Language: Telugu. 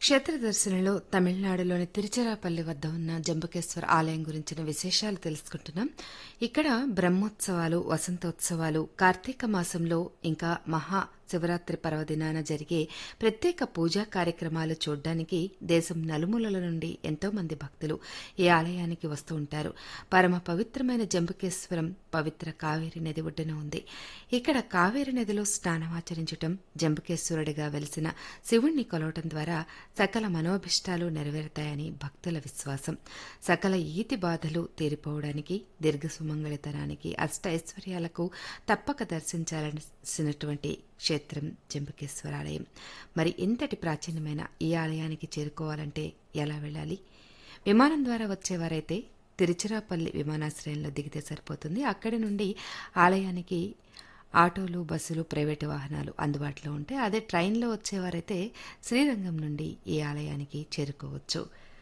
క్షేత్రదర్శనలో తమిళనాడులోని తిరుచిరాపల్లి వద్ద ఉన్న జంబుకేశ్వర ఆలయం గురించిన విశేషాలు తెలుసుకుంటున్నాం ఇక్కడ బ్రహ్మోత్సవాలు వసంతోత్సవాలు కార్తీక మాసంలో ఇంకా మహా శివరాత్రి పర్వదినాన జరిగే ప్రత్యేక పూజా కార్యక్రమాలు చూడ్డానికి దేశం నలుమూలల నుండి ఎంతో మంది భక్తులు ఈ ఆలయానికి వస్తూ ఉంటారు పరమ పవిత్రమైన జంబుకేశ్వరం పవిత్ర కావేరి నది ఒడ్డున ఉంది ఇక్కడ కావేరి నదిలో స్నానమాచరించటం జంబుకేశ్వరుడిగా వెలిసిన శివుణ్ణి కొలవటం ద్వారా సకల మనోభిష్టాలు నెరవేరుతాయని భక్తుల విశ్వాసం సకల ఈతి బాధలు తీరిపోవడానికి దీర్ఘ సుమంగళితనానికి అష్ట ఐశ్వర్యాలకు తప్పక దర్శించాల్సినటువంటి క్షేత్రం జంబుకేశ్వరాలయం మరి ఇంతటి ప్రాచీనమైన ఈ ఆలయానికి చేరుకోవాలంటే ఎలా వెళ్ళాలి విమానం ద్వారా వచ్చేవారైతే తిరుచిరాపల్లి విమానాశ్రయంలో దిగితే సరిపోతుంది అక్కడి నుండి ఆలయానికి ఆటోలు బస్సులు ప్రైవేటు వాహనాలు అందుబాటులో ఉంటాయి అదే ట్రైన్లో వచ్చేవారైతే శ్రీరంగం నుండి ఈ ఆలయానికి చేరుకోవచ్చు